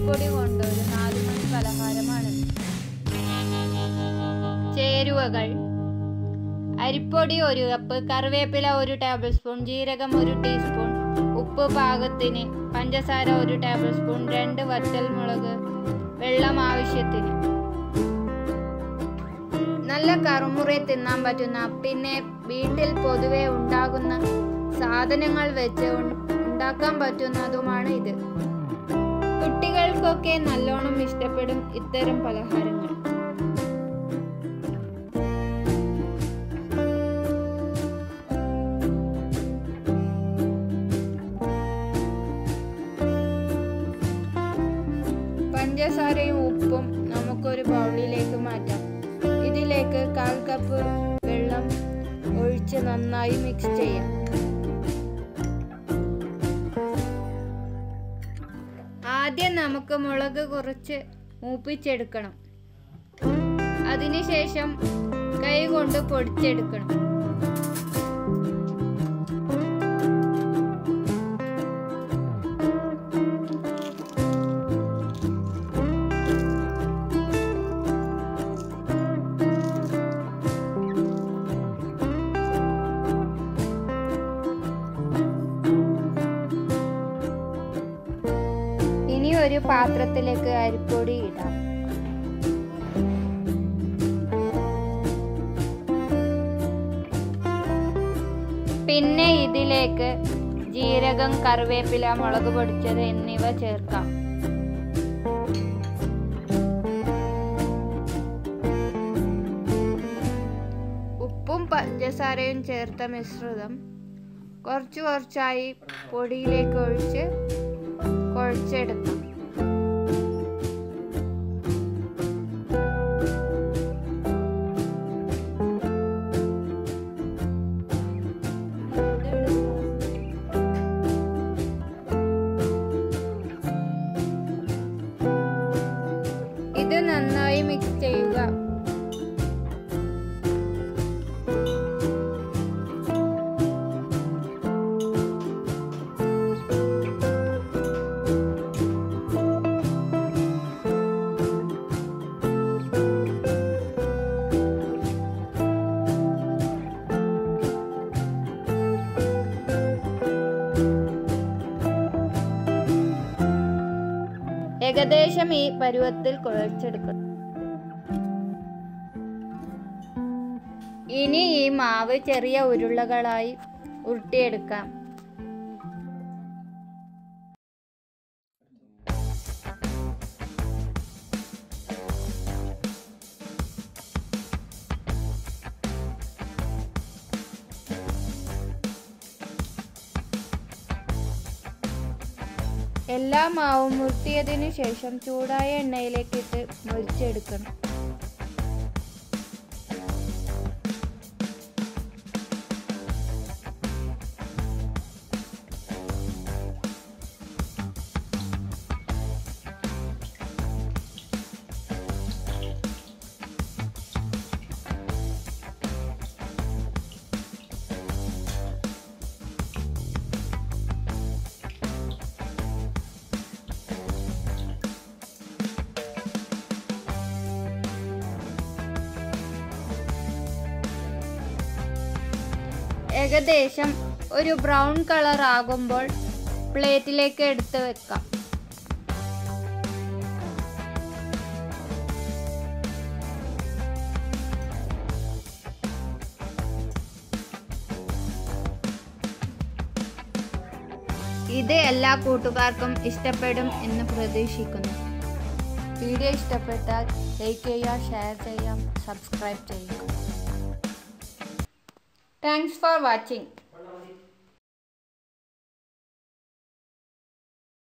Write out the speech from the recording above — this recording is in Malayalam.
അരിപ്പൊടി കൊണ്ട് ഒരു നാല് മണി പലഹാരമാണ് ചേരുവകൾ അരിപ്പൊടി ഒരു കപ്പ് കറിവേപ്പില ഒരു ടേബിൾ സ്പൂൺ ജീരകം ഒരു ടീസ്പൂൺ ഉപ്പ് പാകത്തിന് പഞ്ചസാര ഒരു ടേബിൾ സ്പൂൺ രണ്ട് വറ്റൽ മുളക് വെള്ളം ആവശ്യത്തിന് നല്ല കറുമുറെ തിന്നാൻ പറ്റുന്ന പിന്നെ വീട്ടിൽ പൊതുവെ ഉണ്ടാകുന്ന സാധനങ്ങൾ വെച്ച് ഉൺ- ഉണ്ടാക്കാൻ പറ്റുന്നതുമാണ് ഇത് കുട്ടികൾക്കൊക്കെ നല്ലോണം ഇഷ്ടപ്പെടും ഇത്തരം പലഹാരങ്ങൾ പഞ്ചസാരയും ഉപ്പും നമുക്കൊരു ബൗളിലേക്ക് മാറ്റാം ഇതിലേക്ക് കാൽ കപ്പ് വെള്ളം ഒഴിച്ച് നന്നായി മിക്സ് ചെയ്യാം ആദ്യം നമുക്ക് മുളക് കുറച്ച് മൂപ്പിച്ചെടുക്കണം അതിനുശേഷം കൈ കൊണ്ട് പൊടിച്ചെടുക്കണം ഇനി ഒരു പാത്രത്തിലേക്ക് അരിപ്പൊടി ഇടാം പിന്നെ ഇതിലേക്ക് ജീരകം കറിവേപ്പില മുളക് പൊടിച്ചത് എന്നിവ ചേർക്കാം ഉപ്പും പഞ്ചസാരയും ചേർത്ത മിശ്രിതം കുറച്ച് കുറച്ചായി പൊടിയിലേക്ക് ഒഴിച്ച് കുഴച്ചെടുക്കാം ഇത് നന്നായി മിക്സ് ചെയ്യുക ഏകദേശം ഈ പരുവത്തിൽ കുഴച്ചെടുക്കണം ഇനി ഈ മാവ് ചെറിയ ഉരുളകളായി ഉരുട്ടിയെടുക്കാം എല്ലാ മാവും മുറുത്തിയതിനു ശേഷം ചൂടായ എണ്ണയിലേക്ക് ഇട്ട് മുരിച്ചെടുക്കണം ഏകദേശം ഒരു ബ്രൗൺ കളർ ആകുമ്പോൾ പ്ലേറ്റിലേക്ക് എടുത്ത് വെക്കാം ഇത് എല്ലാ കൂട്ടുകാർക്കും ഇഷ്ടപ്പെടും എന്ന് പ്രതീക്ഷിക്കുന്നു വീഡിയോ ഇഷ്ടപ്പെട്ടാൽ ലൈക്ക് ചെയ്യുക ഷെയർ ചെയ്യാം സബ്സ്ക്രൈബ് ചെയ്യുക താങ്ക്സ് ഫോർ വാച്ചിങ്